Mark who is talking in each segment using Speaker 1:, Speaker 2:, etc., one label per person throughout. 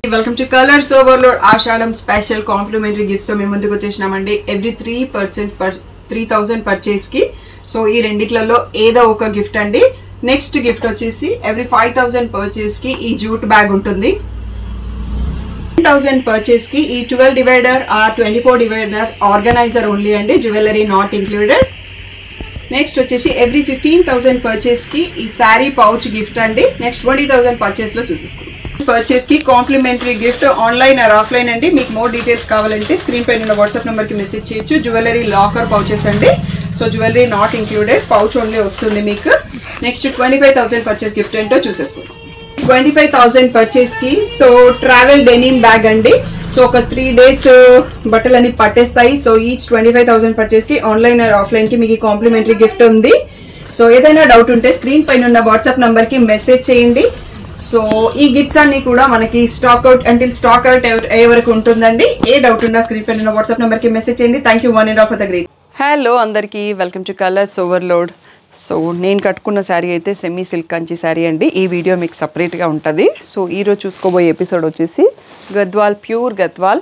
Speaker 1: welcome to Colors Overload Ashadam special complimentary gifts తో మేము ముందుకు వచ్చేసినామండి every three percent per three thousand purchase కి సో ఈ రెండిట్లలో ఏదో ఒక గిఫ్ట్ అండి నెక్స్ట్ గిఫ్ట్ వచ్చేసి ఎవ్రీ ఫైవ్ థౌసండ్ పర్చేస్ కి ఈ జూట్ బ్యాగ్ ఉంటుంది థౌసండ్ పర్చేస్ కి ఈ ట్వెల్వ్ డివైడర్ ఆ twenty four divider organiser only అండి జ్యువెలరీ నాట్ ఇంక్లూడెడ్ నెక్స్ట్ వచ్చేసి ఎవ్రీ ఫిఫ్టీన్ థౌసండ్ పర్చేస్ కి ఈ శారీ పౌచ్ గిఫ్ట్ అండి నెక్స్ట్ ట్వంటీ థౌసండ్ పర్చేస్ లో చూసేసుకుందాం పర్చేస్ కి complimentary gift online or offline అండి మీకు మోర్ డీటెయిల్స్ కావాలంటే స్క్రీన్ పైన ఉన్న వాట్సాప్ నెంబర్ కి మెసేజ్ చేయొచ్చు జ్యువెలరీ లాకర్ పౌచెస్ అండి so jewellery not included pouch only వస్తుంది మీకు next twenty five thousand purchase gift ఏంటో చూసేసుకుందాం ట్వంటీ ఫైవ్ థౌసండ్ పర్చేస్ కి సో ట్రావెల్ డెనిమ్ బ్యాగ్ అండి సో ఒక త్రీ డేస్ బట్టలు అన్ని పట్టేస్తాయి so each twenty five thousand purchase కి ఆన్లైన్ ఆర్ ఆఫ్లైన్ కి మీకు కాంప్లిమెంటరీ గిఫ్ట్ ఉంది సో ఏదైనా డౌట్ ఉంటే స్క్రీన్ పైన ఉన్న వాట్సాప్ నంబర్ కి మెసేజ్ చేయండి సో ఈ గిఫ్ట్స్ అన్ని కూడా మనకి stock out until stock out అయ్యే వరకు ఉంటుందండి ఏ డౌట్ ఉన్నా స్క్రీన్ పైన ఉన్న వాట్సాప్ నంబర్ కి మెసేజ్ చేయండి thank you one and of the great hello అందరికీ welcome to Colors Overload so నేను కట్టుకున్న శారీ అయితే సెమీ సిల్క్ కంచి శారీ అండి ఈ వీడియో మీకు సపరేట్గా ఉంటుంది సో ఈరోజు చూసుకోబోయే ఎపిసోడ్ వచ్చేసి Gadwal pure Gadwal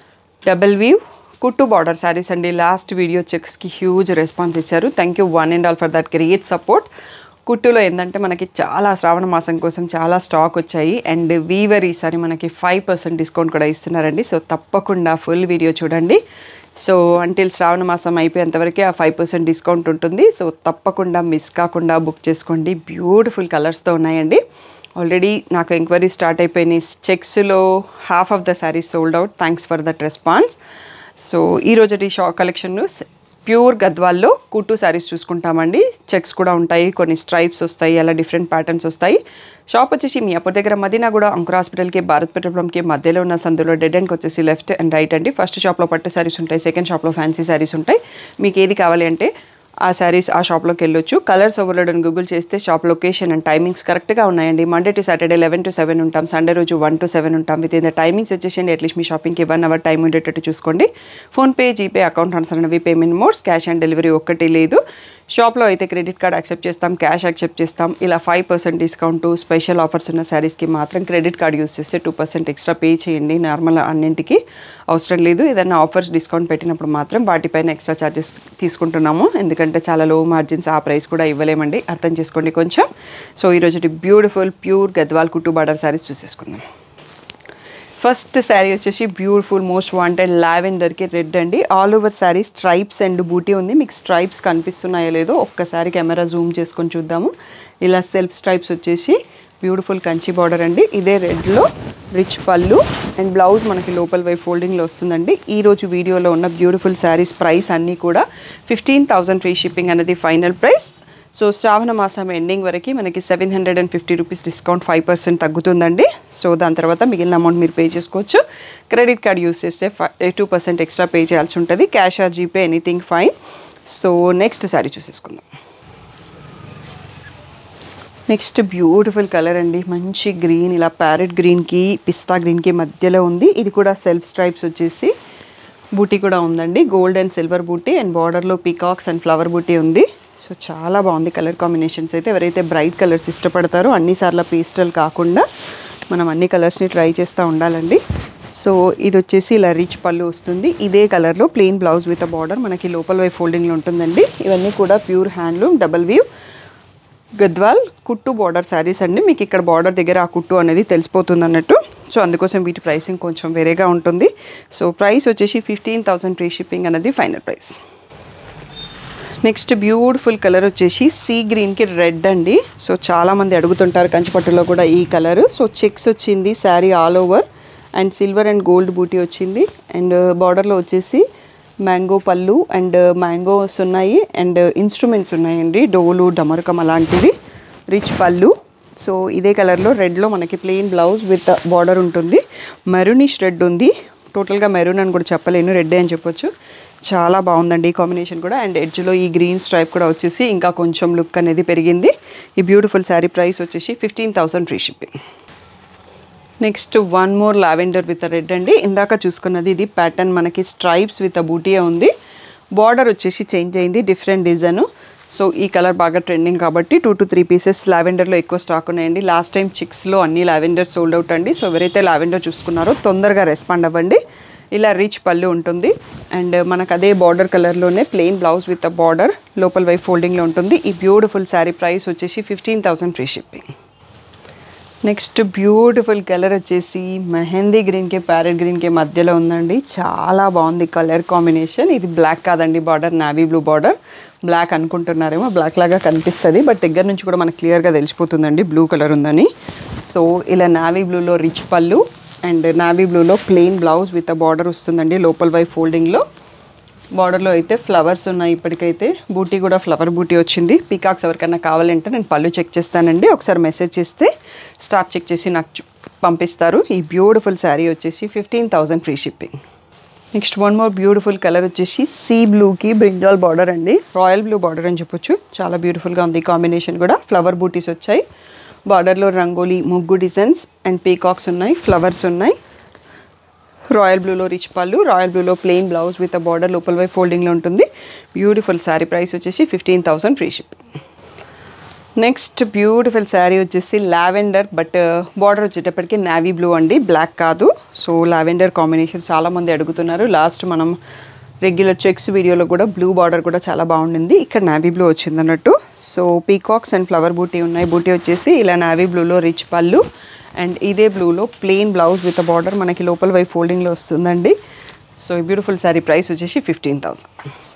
Speaker 1: double weave కుట్టు బార్డర్ శారీస్ అండి లాస్ట్ వీడియో చెక్స్కి హ్యూజ్ రెస్పాన్స్ ఇచ్చారు thank you one and all for that great support కుట్టులో ఏంటంటే మనకి చాలా శ్రావణ మాసం కోసం చాలా స్టాక్ వచ్చాయి అండ్ వీవర్ ఈసారి మనకి ఫైవ్ పర్సెంట్ డిస్కౌంట్ కూడా ఇస్తున్నారండి సో తప్పకుండా ఫుల్ వీడియో చూడండి సో అంటిల్ శ్రావణ మాసం అయిపోయేంతవరకే ఆ ఫైవ్ పర్సెంట్ డిస్కౌంట్ ఉంటుంది సో తప్పకుండా మిస్ కాకుండా బుక్ చేసుకోండి బ్యూటిఫుల్ కలర్స్తో ఉన్నాయండి ఆల్రెడీ నాకు ఎంక్వైరీ స్టార్ట్ అయిపోయినాయి చెక్స్లో half of the saris sold out thanks for that response so ఈరోజు షా కలెక్షన్ ప్యూర్ గద్వాల్లో కుట్టు శారీస్ చూసుకుంటామండి చెక్స్ కూడా ఉంటాయి కొన్ని స్ట్రైప్స్ వస్తాయి అలా డిఫరెంట్ ప్యాటర్న్స్ వస్తాయి షాప్ వచ్చేసి మీ అప్పటి దగ్గర మదీనా కూడా అంకుర హాస్పిటల్కి భారత్ పెట్రోలియంకి మధ్యలో ఉన్న సందులో డెడ్ అండ్కి వచ్చేసి లెఫ్ట్ అండ్ రైట్ అండి ఫస్ట్ షాప్లో పట్టు శారీస్ ఉంటాయి సెకండ్ షాప్లో ఫ్యాన్సీ శారీస్ ఉంటాయి మీకు ఏది కావాలి అంటే ఆ శారీస్ ఆ షాప్లోకి వెళ్ళొచ్చు కలర్స్ ఓవర్లోడ్ అని గూగుల్ చేస్తే షాప్ లొకేషన్ అండ్ టైమింగ్స్ కరెక్ట్గా ఉన్నాయండి Monday to Saturday eleven to seven ఉంటాం సండే రోజు వన్ టు సెవెన్ ఉంటాం విత్ ఇన్ ద టైమింగ్స్ వచ్చేసండి అట్లీస్ట్ మీ షాపింగ్కి వన్ అవర్ టైం ఉండేటట్టు చూసుకోండి ఫోన్పే జీపే అకౌంట్ ట్రాన్స్ఫర్ అనేవి payment modes cash on delivery ఒక్కటి లేదు షాప్లో అయితే క్రెడిట్ కార్డ్ యాక్సెప్ట్ చేస్తాం క్యాష్ యాక్సెప్ట్ చేస్తాం ఇలా five percent discount special offers ఉన్న శారీస్కి మాత్రం క్రెడిట్ కార్డ్ యూస్ చేస్తే టూ పర్సెంట్ ఎక్స్ట్రా పే చేయండి నార్మల్ అన్నింటికి అవసరం లేదు ఏదైనా ఆఫర్స్ డిస్కౌంట్ పెట్టినప్పుడు మాత్రం వాటిపైన ఎక్స్ట్రా ఛార్జెస్ తీసుకుంటున్నాము ఎందుకంటే చాలా లో మార్జిన్స్ ఆ ప్రైస్ కూడా ఇవ్వలేమండి అర్థం చేసుకోండి కొంచెం సో ఈరోజు బ్యూటిఫుల్ ప్యూర్ గద్వాల్ కుట్టు బార్డర్ శారీస్ చూసేసుకుందాం ఫస్ట్ శారీ వచ్చేసి బ్యూటిఫుల్ మోస్ట్ వాంటెడ్ లావెండర్కి రెడ్ అండి all over sari stripes and buti ఉంది మీకు స్ట్రైప్స్ కనిపిస్తున్నాయో లేదో ఒక్కసారి కెమెరా జూమ్ చేసుకొని చూద్దాము ఇలా సెల్ఫ్ స్ట్రైప్స్ వచ్చేసి బ్యూటిఫుల్ కంచి బార్డర్ అండి ఇదే రెడ్లో రిచ్ పళ్ళు అండ్ బ్లౌజ్ మనకి లోపల వైపు ఫోల్డింగ్లో వస్తుందండి ఈ రోజు వీడియోలో ఉన్న బ్యూటిఫుల్ శారీస్ ప్రైస్ అన్నీ కూడా ఫిఫ్టీన్ థౌసండ్ ఫ్రీ షిప్పింగ్ అనేది ఫైనల్ ప్రైస్ సో శ్రావణ మాసం ఎండింగ్ వరకు మనకి seven hundred and fifty rupees discount five percent తగ్గుతుందండి సో దాని తర్వాత మిగిలిన అమౌంట్ మీరు పే చేసుకోవచ్చు క్రెడిట్ కార్డ్ యూస్ చేస్తే five two percent extra pay చేయాల్సి ఉంటుంది cash or GPay anything fine so next sari చూసేసుకుందాం నెక్స్ట్ బ్యూటిఫుల్ కలర్ అండి మంచి గ్రీన్ ఇలా ప్యారెట్ గ్రీన్కి పిస్తా గ్రీన్కి మధ్యలో ఉంది ఇది కూడా సెల్ఫ్ స్ట్రైప్స్ వచ్చేసి బూటీ కూడా ఉందండి gold and silver buti and బార్డర్లో పీకాక్స్ అండ్ ఫ్లవర్ బూటీ ఉంది సో చాలా బాగుంది కలర్ కాంబినేషన్స్ అయితే ఎవరైతే బ్రైట్ కలర్స్ ఇష్టపడతారో అన్నిసార్లు పేస్టల్ కాకుండా మనం అన్ని కలర్స్ని ట్రై చేస్తూ ఉండాలండి సో ఇది వచ్చేసి ఇలా రిచ్ పళ్ళు వస్తుంది ఇదే కలర్లో ప్లెయిన్ బ్లౌజ్ విత్ బార్డర్ మనకి లోపల వైపు ఫోల్డింగ్లో ఉంటుందండి ఇవన్నీ కూడా pure handloom double weave Gadwal కుట్టు బార్డర్ శారీస్ అండి మీకు ఇక్కడ బార్డర్ దగ్గర ఆ కుట్టు అనేది తెలిసిపోతుంది అన్నట్టు సో అందుకోసం వీటి ప్రైసింగ్ కొంచెం వేరేగా ఉంటుంది సో ప్రైస్ వచ్చేసి ఫిఫ్టీన్ థౌసండ్ ఫ్రీ షిప్పింగ్ అనేది final price next beautiful colour వచ్చేసి సీ గ్రీన్కి రెడ్ అండి సో చాలామంది అడుగుతుంటారు కంచిపట్టులో కూడా ఈ కలర్ సో చెక్స్ వచ్చింది sari all over and silver and gold buti వచ్చింది అండ్ బార్డర్లో వచ్చేసి మ్యాంగో పళ్ళు అండ్ మ్యాంగోస్ ఉన్నాయి అండ్ ఇన్స్ట్రుమెంట్స్ ఉన్నాయండి డోలు డమరకం అలాంటివి రిచ్ పళ్ళు సో ఇదే కలర్లో రెడ్లో మనకి ప్లెయిన్ బ్లౌజ్ విత్ బార్డర్ ఉంటుంది మెరూనిష్ రెడ్ ఉంది టోటల్గా మెరూన్ అని కూడా చెప్పలేను రెడ్ అని చెప్పొచ్చు చాలా బాగుందండి ఈ కాంబినేషన్ కూడా అండ్ ఎడ్జ్లో ఈ గ్రీన్ స్ట్రైప్ కూడా వచ్చేసి ఇంకా కొంచెం లుక్ అనేది పెరిగింది ఈ బ్యూటిఫుల్ శారీ ప్రైస్ వచ్చేసి fifteen thousand free shipping next one more lavender with red అండి ఇందాక చూసుకున్నది ఇది ప్యాటర్న్ మనకి స్ట్రైప్స్ విత్ బూటియా ఉంది బార్డర్ వచ్చేసి చేంజ్ అయింది డిఫరెంట్ డిజైన్ సో ఈ కలర్ బాగా ట్రెండింగ్ కాబట్టి టూ టు త్రీ పీసెస్ లావెండర్లో ఎక్కువ స్టాక్ ఉన్నాయండి లాస్ట్ టైం చిక్స్లో అన్ని లావెండర్ సోల్డ్ అవుట్ అండి సో ఎవరైతే లావెండర్ చూసుకున్నారో తొందరగా రెస్పాండ్ అవ్వండి ఇలా రిచ్ పళ్ళు ఉంటుంది అండ్ మనకు అదే బార్డర్ కలర్లోనే plain blouse with a border లోపల వైపు ఫోల్డింగ్లో ఉంటుంది ఈ బ్యూటిఫుల్ శారీ ప్రైస్ వచ్చేసి fifteen thousand free shipping next beautiful colour వచ్చేసి మెహందీ గ్రీన్కి ప్యారెట్ గ్రీన్కి మధ్యలో ఉందండి చాలా బాగుంది కలర్ కాంబినేషన్ ఇది బ్లాక్ కాదండి border navy blue border black అనుకుంటున్నారేమో బ్లాక్ లాగా కనిపిస్తుంది బట్ దగ్గర నుంచి కూడా మనకు క్లియర్గా తెలిసిపోతుందండి బ్లూ కలర్ ఉందని సో ఇలా నావీ బ్లూలో రిచ్ పళ్ళు అండ్ నావీ బ్లూలో plain blouse with a border వస్తుందండి లోపల వైపు ఫోల్డింగ్లో బార్డర్లో అయితే ఫ్లవర్స్ ఉన్నాయి ఇప్పటికైతే బూటీ కూడా ఫ్లవర్ బూటీ వచ్చింది పీకాక్స్ ఎవరికైనా కావాలంటే నేను పళ్ళు చెక్ చేస్తానండి ఒకసారి మెసేజ్ చేస్తే స్టాక్ చెక్ చేసి నాకు చు- పంపిస్తారు ఈ బ్యూటిఫుల్ శారీ వచ్చేసి fifteen thousand free shipping next one more beautiful colour వచ్చేసి సీ బ్లూకి బ్రింజాల్ బార్డర్ అండి రాయల్ బ్లూ బార్డర్ అని చెప్పొచ్చు చాలా బ్యూటిఫుల్గా ఉంది కాంబినేషన్ కూడా ఫ్లవర్ బూటీస్ వచ్చాయి బార్డర్లో రంగోలీ ముగ్గు డిజైన్స్ అండ్ పీకాక్స్ ఉన్నాయి ఫ్లవర్స్ ఉన్నాయి రాయల్ బ్లూలో రిచ్ పళ్ళు రాయల్ బ్లూలో ప్లెయిన్ బ్లౌజ్ విత్ బార్డర్ లోపల వైపు ఫోల్డింగ్లో ఉంటుంది బ్యూటిఫుల్ శారీ ప్రైస్ వచ్చేసి fifteen thousand free ship next beautiful sari వచ్చేసి లావెండర్ బట్ బార్డర్ వచ్చేటప్పటికి నావీ బ్లూ అండి బ్లాక్ కాదు సో లావెండర్ కాంబినేషన్ చాలామంది అడుగుతున్నారు లాస్ట్ మనం రెగ్యులర్ చెక్స్ వీడియోలో కూడా బ్లూ బార్డర్ కూడా చాలా బాగుండింది ఇక్కడ నావీ బ్లూ వచ్చింది అన్నట్టు so peacocks and flower booti ఉన్నాయి బూటీ వచ్చేసి ఇలా నావీ బ్లూలో రిచ్ పళ్ళు అండ్ ఇదే బ్లూలో ప్లెయిన్ బ్లౌజ్ విత్ బార్డర్ మనకి లోపల వైపు ఫోల్డింగ్లో వస్తుందండి సో ఈ బ్యూటిఫుల్ శారీ ప్రైస్ వచ్చేసి fifteen thousand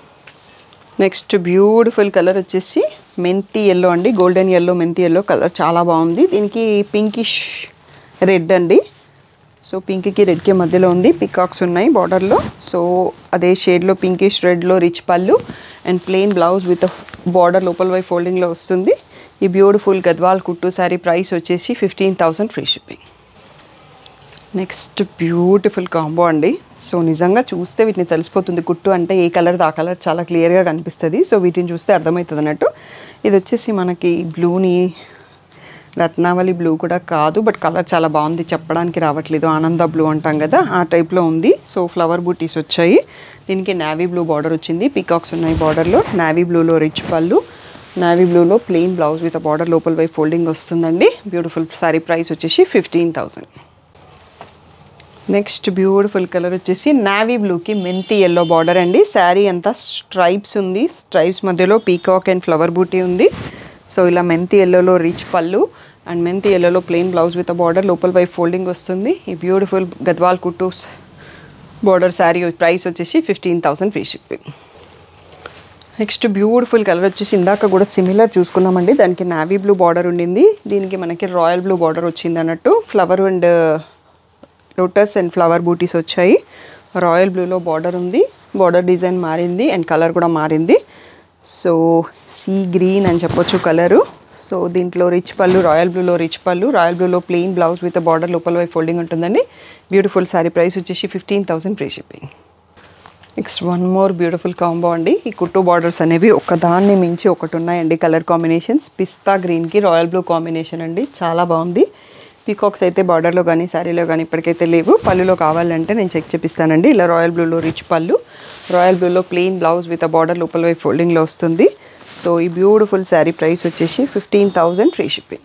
Speaker 1: next beautiful colour వచ్చేసి మెంతి ఎల్లో అండి గోల్డెన్ ఎల్లో మెంతి ఎల్లో కలర్ చాలా బాగుంది దీనికి పింకిష్ రెడ్ అండి సో పింక్కి రెడ్కి మధ్యలో ఉంది పికాక్స్ ఉన్నాయి బార్డర్లో సో అదే షేడ్లో పింకిష్ రెడ్లో రిచ్ పళ్ళు and plain blouse with border లోపల వైపు ఫోల్డింగ్లో వస్తుంది ఈ బ్యూటిఫుల్ గద్వాల్ కుట్టు శారీ ప్రైస్ వచ్చేసి fifteen thousand free shipping next beautiful combo అండి సో నిజంగా చూస్తే వీటిని తెలిసిపోతుంది కుట్టు అంటే ఏ కలర్ ఆ కలర్ చాలా క్లియర్గా కనిపిస్తుంది సో వీటిని చూస్తే అర్థమవుతుంది అన్నట్టు ఇది వచ్చేసి మనకి బ్లూని రత్నావళి బ్లూ కూడా కాదు బట్ కలర్ చాలా బాగుంది చెప్పడానికి రావట్లేదు ఆనంద బ్లూ అంటాం కదా ఆ టైప్లో ఉంది సో ఫ్లవర్ బూటీస్ వచ్చాయి దీనికి నావీ బ్లూ బార్డర్ వచ్చింది పీకాక్స్ ఉన్నాయి బార్డర్లో నావీ బ్లూలో రిచ్ పళ్ళు నావీ బ్లూలో ప్లెయిన్ బ్లౌజ్ విత్ బార్డర్ లోపల వైపు ఫోల్డింగ్ వస్తుందండి బ్యూటిఫుల్ శారీ ప్రైస్ వచ్చేసి fifteen thousand next beautiful colour వచ్చేసి నావీ బ్లూకి మెంతి ఎల్లో బార్డర్ అండి శారీ అంతా స్ట్రైప్స్ ఉంది స్ట్రైప్స్ మధ్యలో పీకాక్ అండ్ ఫ్లవర్ బూటీ ఉంది సో ఇలా మెంతి ఎల్లోలో రిచ్ పళ్ళు అండ్ మెంతి ఎల్లోలో ప్లెయిన్ బ్లౌజ్ విత్ బార్డర్ లోపల వైపు ఫోల్డింగ్ వస్తుంది ఈ బ్యూటిఫుల్ గద్వాల్ కుట్టు బార్డర్ శారీ ప్రైస్ వచ్చేసి fifteen thousand free shipping next beautiful colour వచ్చేసి ఇందాక కూడా సిమిలర్ చూసుకున్నామండి దానికి నావీ బ్లూ బార్డర్ ఉండింది దీనికి మనకి రాయల్ బ్లూ బార్డర్ వచ్చింది అన్నట్టు flower and lotus and flower bootis వచ్చాయి రాయల్ బ్లూలో బార్డర్ ఉంది బార్డర్ డిజైన్ మారింది అండ్ కలర్ కూడా మారింది సో సీ గ్రీన్ అని చెప్పొచ్చు కలరు సో దీంట్లో రిచ్ పళ్ళు రాయల్ బ్లూలో రిచ్ పళ్ళు రాయల్ బ్లూలో ప్లెయిన్ బ్లౌజ్ విత్ బార్డర్ లోపల వైపు ఫోల్డింగ్ ఉంటుందండి బ్యూటిఫుల్ శారీ ప్రైస్ వచ్చేసి fifteen thousand free shipping next one more beautiful combo అండి ఈ కుట్టు బార్డర్స్ అనేవి ఒకదాన్ని మించి ఒకటి ఉన్నాయండి కలర్ కాంబినేషన్స్ పిస్తా గ్రీన్కి రాయల్ బ్లూ కాంబినేషన్ అండి చాలా బాగుంది పీకాక్స్ అయితే బార్డర్లో కానీ శారీలో కానీ ఇప్పటికైతే లేవు పళ్ళులో కావాలంటే నేను చెక్ చేపిస్తానండి ఇలా రాయల్ బ్లూలో రిచ్ పళ్ళు రాయల్ బ్లూలో ప్లెయిన్ బ్లౌజ్ విత్ బార్డర్ లోపల వైపు ఫోల్డింగ్లో వస్తుంది సో ఈ బ్యూటిఫుల్ శారీ ప్రైస్ వచ్చేసి fifteen thousand free shipping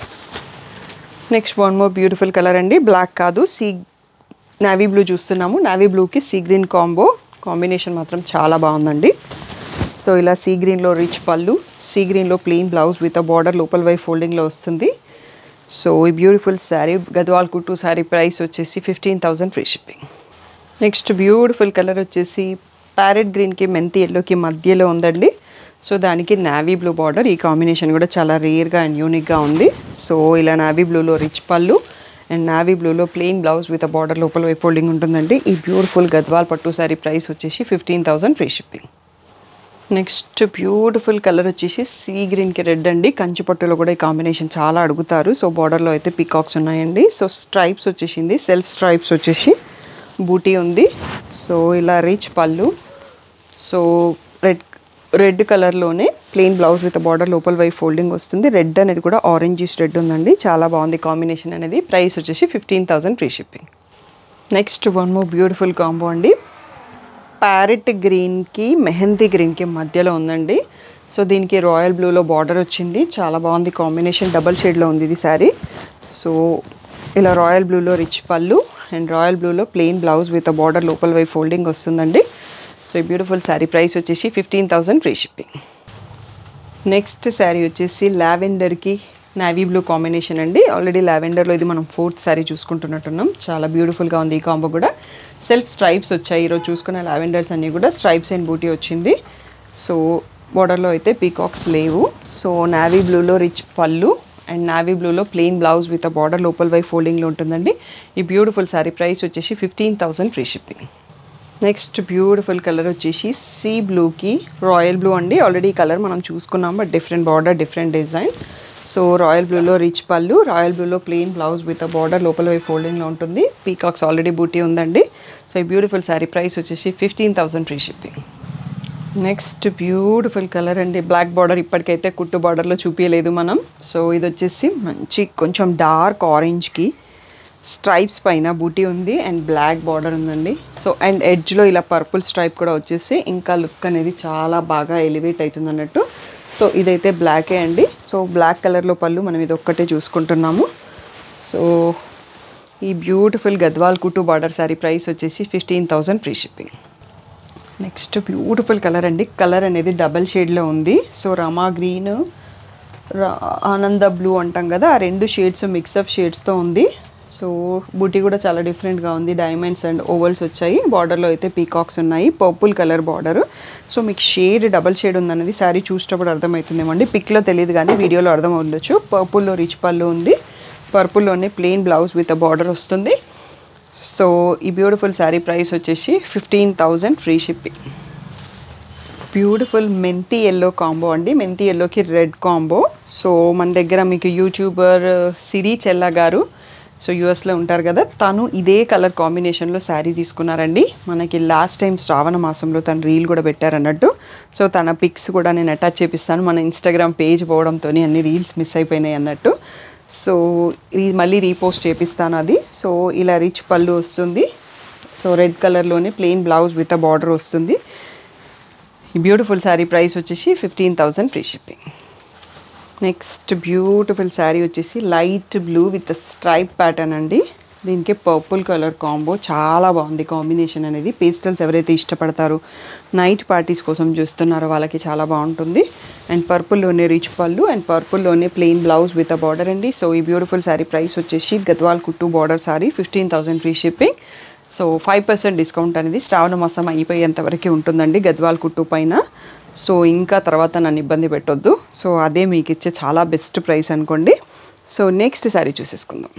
Speaker 1: next one more beautiful colour అండి బ్లాక్ కాదు సీ నావీ బ్లూ చూస్తున్నాము నావీ బ్లూకి సీ గ్రీన్ కాంబో కాంబినేషన్ మాత్రం చాలా బాగుందండి సో ఇలా సీ గ్రీన్లో రిచ్ పళ్ళు సీ గ్రీన్లో plain blouse with a border లోపల వైపు ఫోల్డింగ్లో వస్తుంది సో ఈ బ్యూటిఫుల్ శారీ గద్వాల్ కుట్టు శారీ ప్రైస్ వచ్చేసి fifteen thousand free shipping next beautiful colour వచ్చేసి ప్యారెట్ గ్రీన్కి మెంతి ఎల్లోకి మధ్యలో ఉందండి సో దానికి నావీ బ్లూ బార్డర్ ఈ కాంబినేషన్ కూడా చాలా రేర్గా అండ్ యూనిక్గా ఉంది సో ఇలా నావీ బ్లూలో రిచ్ పళ్ళు అండ్ నావీ బ్లూలో ప్లెయిన్ బ్లౌజ్ విత్ బార్డర్ లోపల వైపు ఫోల్డింగ్ ఉంటుందండి ఈ బ్యూటిఫుల్ గద్వాల్ పట్టు శారీ ప్రైస్ వచ్చేసి fifteen thousand free shipping next beautiful colour వచ్చేసి సీ గ్రీన్కి రెడ్ అండి కంచి పట్టులో కూడా ఈ కాంబినేషన్ చాలా అడుగుతారు సో బార్డర్లో అయితే పికాక్స్ ఉన్నాయండి సో స్ట్రైప్స్ వచ్చేసింది సెల్ఫ్ స్ట్రైప్స్ వచ్చేసి బూటీ ఉంది సో ఇలా rich pallu so red red కలర్లోనే ప్లెయిన్ బ్లౌజ్ విత్ బార్డర్ లోపల వైపు ఫోల్డింగ్ వస్తుంది రెడ్ అనేది కూడా ఆరెంజిష్ రెడ్ ఉందండి చాలా బాగుంది కాంబినేషన్ అనేది ప్రైస్ వచ్చేసి fifteen thousand free shipping next one more beautiful combo అండి ప్యారెట్ గ్రీన్కి మెహందీ గ్రీన్కి మధ్యలో ఉందండి సో దీనికి రాయల్ బ్లూలో బార్డర్ వచ్చింది చాలా బాగుంది కాంబినేషన్ డబల్ షేడ్లో ఉంది ఇది శారీ సో ఇలా రాయల్ బ్లూలో రిచ్ పళ్ళు అండ్ రాయల్ బ్లూలో ప్లెయిన్ బ్లౌజ్ విత్ బార్డర్ లోపల వైపు ఫోల్డింగ్ వస్తుందండి సో ఈ బ్యూటిఫుల్ శారీ ప్రైస్ వచ్చేసి fifteen thousand free shipping next sari వచ్చేసి లావెండర్కి నావీ బ్లూ కాంబినేషన్ అండి ఆల్రెడీ లావెండర్లో ఇది మనం ఫోర్త్ శారీ చూసుకుంటున్నట్టున్నాం చాలా బ్యూటిఫుల్గా ఉంది ఈ కాంబో కూడా సెల్ఫ్ స్ట్రైప్స్ వచ్చాయి ఈరోజు చూసుకున్న లావెండర్స్ అన్నీ కూడా స్ట్రైప్స్ అండ్ బూటీ వచ్చింది సో బోర్డర్లో అయితే పీకాక్స్ లేవు సో నావీ బ్లూలో రిచ్ పళ్ళు అండ్ నావీ బ్లూలో plain blouse with a border లోపల వై ఫోల్డింగ్లో ఉంటుందండి ఈ బ్యూటిఫుల్ శారీ ప్రైస్ వచ్చేసి fifteen thousand free shipping next beautiful colour వచ్చేసి సీ బ్లూకి రాయల్ బ్లూ అండి ఆల్రెడీ ఈ కలర్ మనం చూసుకున్నాం but different border different design so royal బ్లూలో రిచ్ పళ్ళు రాయల్ బ్లూలో ప్లెయిన్ బ్లౌజ్ విత్ బార్డర్ లోపల వై ఫోల్డింగ్లో ఉంటుంది పీకాక్స్ ఆల్రెడీ బూటీ ఉందండి సో ఈ బ్యూటిఫుల్ శారీ ప్రైస్ వచ్చేసి fifteen thousand free shipping next beautiful colour అండి బ్లాక్ బార్డర్ ఇప్పటికైతే కుట్టు బార్డర్లో చూపించలేదు మనం సో ఇది వచ్చేసి మంచి కొంచెం డార్క్ ఆరెంజ్కి స్ట్రైప్స్ పైన బూటీ ఉంది అండ్ బ్లాక్ బార్డర్ ఉందండి సో అండ్ ఎడ్జ్లో ఇలా పర్పుల్ స్ట్రైప్ కూడా వచ్చేసి ఇంకా లుక్ అనేది చాలా బాగా ఎలివేట్ అవుతుంది అన్నట్టు సో ఇదైతే బ్లాకే అండి సో బ్లాక్ కలర్లో పళ్ళు మనం ఇది ఒక్కటే చూసుకుంటున్నాము సో ఈ బ్యూటిఫుల్ గద్వాల్ కుట్టు బార్డర్ శారీ ప్రైస్ వచ్చేసి fifteen thousand free shipping next beautiful colour అండి కలర్ అనేది డబల్ షేడ్లో ఉంది so Rama green Ananda blue అంటాం కదా ఆ రెండు షేడ్స్ మిక్స్ ఆఫ్ షేడ్స్తో ఉంది సో బూటీ కూడా చాలా డిఫరెంట్గా ఉంది డైమండ్స్ అండ్ ఓవల్స్ వచ్చాయి బార్డర్లో అయితే పీకాక్స్ ఉన్నాయి పర్పుల్ కలర్ బార్డర్ సో మీకు షేడ్ డబల్ షేడ్ ఉందన్నది శారీ చూసేటప్పుడు అర్థమవుతుందేమో అండి పిక్లో తెలియదు కానీ వీడియోలో అర్థం ఉండొచ్చు పర్పుల్లో రిచ్ పళ్ళు ఉంది పర్పుల్లోనే ప్లెయిన్ బ్లౌజ్ విత్ బార్డర్ వస్తుంది సో ఈ బ్యూటిఫుల్ శారీ ప్రైస్ వచ్చేసి fifteen thousand free shipping beautiful మెంతి ఎల్లో కాంబో అండి మెంతి ఎల్లోకి రెడ్ కాంబో సో మన దగ్గర మీకు యూట్యూబర్ సిరి చెల్ల గారు సో యూఎస్లో ఉంటారు కదా తను ఇదే కలర్ కాంబినేషన్లో శారీ తీసుకున్నారండి మనకి లాస్ట్ టైం శ్రావణ మాసంలో తను రీల్ కూడా పెట్టారన్నట్టు సో తన పిక్స్ కూడా నేను అటాచ్ చేపిస్తాను మన ఇన్స్టాగ్రామ్ పేజ్ పోవడంతో అన్ని రీల్స్ మిస్ అయిపోయినాయి అన్నట్టు సో ఈ మళ్ళీ రీపోస్ట్ చేపిస్తాను అది సో ఇలా రిచ్ పళ్ళు వస్తుంది సో రెడ్ కలర్లోనే plain blouse with a border వస్తుంది ఈ బ్యూటిఫుల్ శారీ ప్రైస్ వచ్చేసి fifteen thousand free shipping next beautiful sari వచ్చేసి light blue with stripe pattern అండి దీనికి పర్పుల్ కలర్ కాంబో చాలా బాగుంది కాంబినేషన్ అనేది పేస్టల్స్ ఎవరైతే ఇష్టపడతారో నైట్ పార్టీస్ కోసం చూస్తున్నారో వాళ్ళకి చాలా బాగుంటుంది అండ్ పర్పుల్లోనే రిచ్ పళ్ళు అండ్ పర్పుల్లోనే plain blouse with a border అండి సో ఈ బ్యూటిఫుల్ శారీ ప్రైస్ వచ్చేసి గద్వాల్ కుట్టు border sari fifteen thousand free shipping so five percent discount అనేది శ్రావణ మాసం అయిపోయేంత వరకు ఉంటుందండి గద్వాల్ కుట్టు పైన సో ఇంకా తర్వాత నన్ను ఇబ్బంది పెట్టొద్దు సో అదే మీకు ఇచ్చే చాలా బెస్ట్ ప్రైస్ అనుకోండి సో నెక్స్ట్ శారీ చూసేసుకుందాం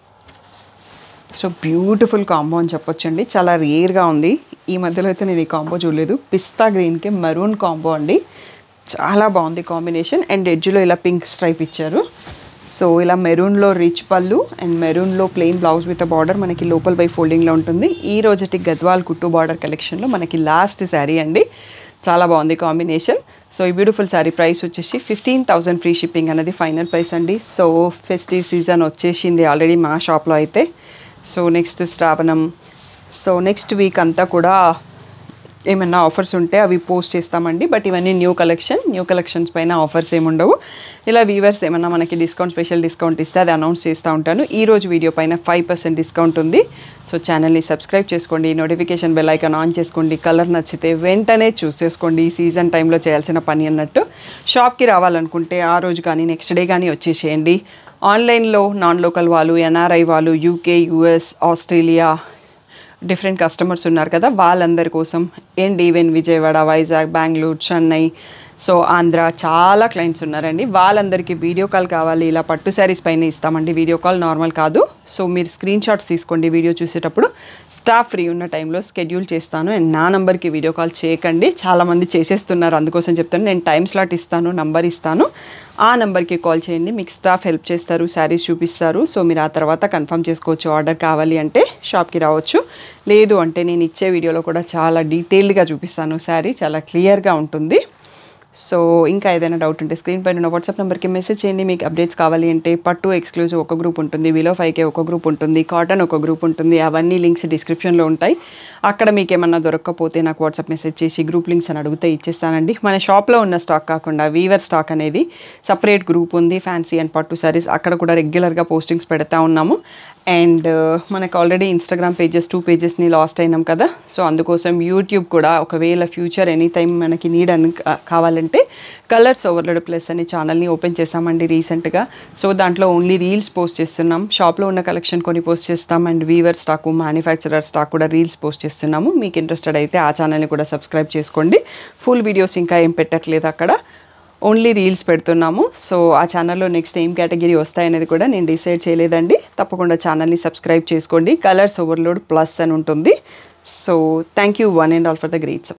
Speaker 1: సో బ్యూటిఫుల్ కాంబో అని చెప్పొచ్చండి చాలా రేర్గా ఉంది ఈ మధ్యలో అయితే నేను ఈ కాంబో చూడలేదు పిస్తా గ్రీన్కి మెరూన్ కాంబో అండి చాలా బాగుంది కాంబినేషన్ అండ్ ఎడ్జ్లో ఇలా పింక్ స్ట్రైప్ ఇచ్చారు సో ఇలా మెరూన్లో రిచ్ పళ్ళు అండ్ మెరూన్లో ప్లెయిన్ బ్లౌజ్ విత్ బార్డర్ మనకి లోపల బై ఫోల్డింగ్లో ఉంటుంది ఈ రోజుటి గద్వాల్ కుట్టు బార్డర్ కలెక్షన్లో మనకి లాస్ట్ శారీ అండి చాలా బాగుంది కాంబినేషన్ సో ఈ బ్యూటిఫుల్ శారీ ప్రైస్ వచ్చేసి ఫిఫ్టీన్ థౌసండ్ ఫ్రీ షిప్పింగ్ అనేది ఫైనల్ ప్రైస్ అండి సో ఫెస్టివ్ సీజన్ వచ్చేసింది ఆల్రెడీ మా షాప్లో అయితే సో నెక్స్ట్ శ్రావణం సో నెక్స్ట్ వీక్ అంతా కూడా ఏమైనా ఆఫర్స్ ఉంటే అవి పోస్ట్ చేస్తామండి బట్ ఇవన్నీ న్యూ కలెక్షన్ న్యూ కలెక్షన్స్ పైన ఆఫర్స్ ఏముండవు ఇలా వీవర్స్ ఏమైనా మనకి డిస్కౌంట్ స్పెషల్ డిస్కౌంట్ ఇస్తే అది అనౌన్స్ చేస్తూ ఉంటాను ఈ రోజు వీడియో పైన ఫైవ్ పర్సెంట్ డిస్కౌంట్ ఉంది సో ఛానల్ని సబ్స్క్రైబ్ చేసుకోండి నోటిఫికేషన్ బెల్ ఐకాన్ ఆన్ చేసుకోండి కలర్ నచ్చితే వెంటనే చూస్ చేసుకోండి ఈ సీజన్ టైంలో చేయాల్సిన పని అన్నట్టు షాప్కి రావాలనుకుంటే ఆ రోజు కానీ నెక్స్ట్ డే కానీ వచ్చేసేయండి ఆన్లైన్లో నాన్ లోకల్ వాళ్ళు ఎన్ఆర్ఐ వాళ్ళు UK US Australia different customers ఉన్నారు కదా వాళ్ళందరి కోసం and even Vijayawada Vizag Bengaluru Chennai so Andhra చాలా క్లయింట్స్ ఉన్నారండి వాళ్ళందరికీ వీడియో కాల్ కావాలి ఇలా పట్టు శారీస్ పైన ఇస్తామండి వీడియో కాల్ నార్మల్ కాదు సో మీరు స్క్రీన్ షాట్స్ తీసుకోండి వీడియో చూసేటప్పుడు స్టాఫ్ ఫ్రీ ఉన్న టైంలో స్కెడ్యూల్ చేస్తాను అండ్ నా నంబర్కి వీడియో కాల్ చేయకండి చాలామంది చేసేస్తున్నారు అందుకోసం చెప్తాను నేను టైం స్లాట్ ఇస్తాను నంబర్ ఇస్తాను ఆ నెంబర్కి కాల్ చేయండి మీకు స్టాఫ్ హెల్ప్ చేస్తారు శారీస్ చూపిస్తారు సో మీరు ఆ తర్వాత కన్ఫర్మ్ చేసుకోవచ్చు ఆర్డర్ కావాలి అంటే షాప్కి రావచ్చు లేదు అంటే నేను ఇచ్చే వీడియోలో కూడా చాలా డీటెయిల్డ్గా చూపిస్తాను శారీ చాలా క్లియర్గా ఉంటుంది
Speaker 2: సో ఇంకా ఏదైనా డౌట్ ఉంటే స్క్రీన్ పైన ఉన్న వాట్సాప్ నెంబర్కి మెసేజ్ చేయండి మీకు అప్డేట్స్ కావాలి అంటే పట్టు ఎక్స్క్లూజివ్ ఒక గ్రూప్ ఉంటుంది విలో ఫైవ్కే ఒక గ్రూప్ ఉంటుంది కాటన్ ఒక గ్రూప్ ఉంటుంది అవన్నీ లింక్స్ డిస్క్రిప్షన్లో ఉంటాయి అక్కడ మీకు ఏమన్నా దొరకకపోతే నాకు వాట్సాప్ మెసేజ్ చేసి గ్రూప్ లింక్స్ అని అడిగితే ఇచ్చేస్తానండి మన షాప్లో ఉన్న స్టాక్ కాకుండా వీవర్ స్టాక్ అనేది సపరేట్ గ్రూప్ ఉంది ఫ్యాన్సీ అండ్ పట్టు సారీస్ అక్కడ కూడా రెగ్యులర్గా పోస్టింగ్స్ పెడతా ఉన్నాము అండ్ మనకు ఆల్రెడీ ఇన్స్టాగ్రామ్ పేజెస్ టూ పేజెస్ని లాస్ట్ అయినాం కదా సో అందుకోసం యూట్యూబ్ కూడా ఒకవేళ ఫ్యూచర్ ఎనీ టైం మనకి నీడ్ అని కా- కావాలంటే కలర్స్ ఓవర్లోడ్ ప్లస్ అనే ఛానల్ని ఓపెన్ చేసామండి రీసెంట్గా సో దాంట్లో ఓన్లీ రీల్స్ పోస్ట్ చేస్తున్నాం షాప్లో ఉన్న కలెక్షన్ కొన్ని పోస్ట్ చేస్తాం and weaver stock manufacturer stock కూడా రీల్స్ పోస్ట్ చేస్తున్నాము మీకు ఇంట్రెస్టెడ్ అయితే ఆ ఛానల్ని కూడా సబ్స్క్రైబ్ చేసుకోండి ఫుల్ వీడియోస్ ఇంకా ఏం పెట్టట్లేదు అక్కడ ఓన్లీ రీల్స్ పెడుతున్నాము సో ఆ ఛానల్లో నెక్స్ట్ ఏం కేటగిరీ వస్తాయనేది కూడా నేను డిసైడ్ చేయలేదండి తప్పకుండా ఛానల్ని సబ్స్క్రైబ్ చేసుకోండి కలర్స్ ఓవర్లోడ్ ప్లస్ అని ఉంటుంది so thank you one and all for the great